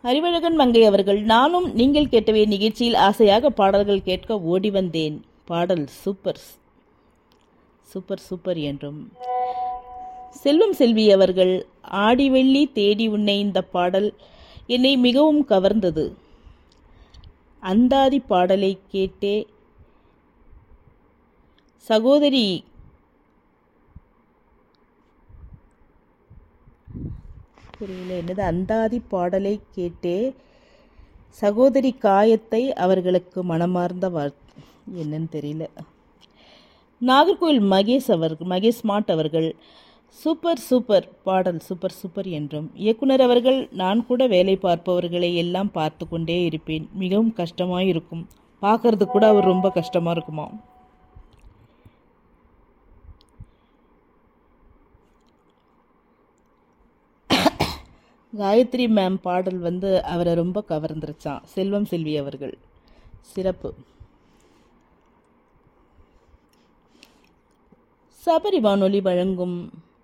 அறிவழகன் மங்கை அவர்கள் நானும் நீங்கள் கேட்டவே நிகழ்ச்சியில் ஆசையாக பாடல்கள் கேட்க ஓடி வந்தேன் பாடல் சூப்பர் சூப்பர் சூப்பர் என்றும் செல்வம் செல்வி அவர்கள் ஆடி வெள்ளி தேடி உன்னை இந்த பாடல் என்னை மிகவும் கவர்ந்தது அந்தாதி பாடலை கேட்டே சகோதரி புரியல என்னது அந்தாதி பாடலை கேட்டே சகோதரி காயத்தை அவர்களுக்கு மனமார்ந்த வாழ் என்னன்னு தெரியல நாகர்கோவில் மகேஷ் அவர்கள் மகேஷ் ஸ்மார்ட் அவர்கள் சூப்பர் சூப்பர் பாடல் சூப்பர் சூப்பர் என்றும் இயக்குனர் அவர்கள் நான் கூட வேலை பார்ப்பவர்களை எல்லாம் பார்த்து கொண்டே இருப்பேன் மிகவும் கஷ்டமாக இருக்கும் பார்க்கறது கூட அவர் ரொம்ப கஷ்டமாக இருக்குமா காயத்ரி மேம் பாடல் வந்து அவரை ரொம்ப கவர்ந்துருச்சான் செல்வம் செல்வி அவர்கள் சிறப்பு சபரி வானொலி வழங்கும்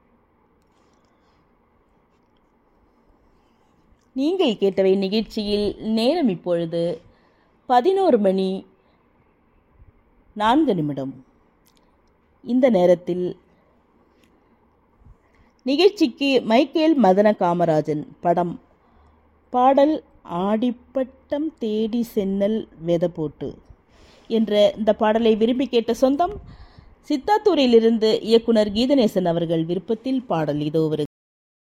நீங்கள் கேட்டவை நிகழ்ச்சியில் நேரம் இப்பொழுது பதினோரு மணி நான்கு நிமிடம் இந்த நேரத்தில் நிகழ்ச்சிக்கு மைக்கேல் மதன காமராஜன் படம் பாடல் ஆடிப்பட்டம் தேடி சென்னல் வெத போட்டு என்ற இந்த பாடலை விரும்பி கேட்ட சொந்தம் சித்தாத்தூரிலிருந்து இயக்குனர் கீதநேசன் அவர்கள் விருப்பத்தில் பாடல் இதோ வருகிறது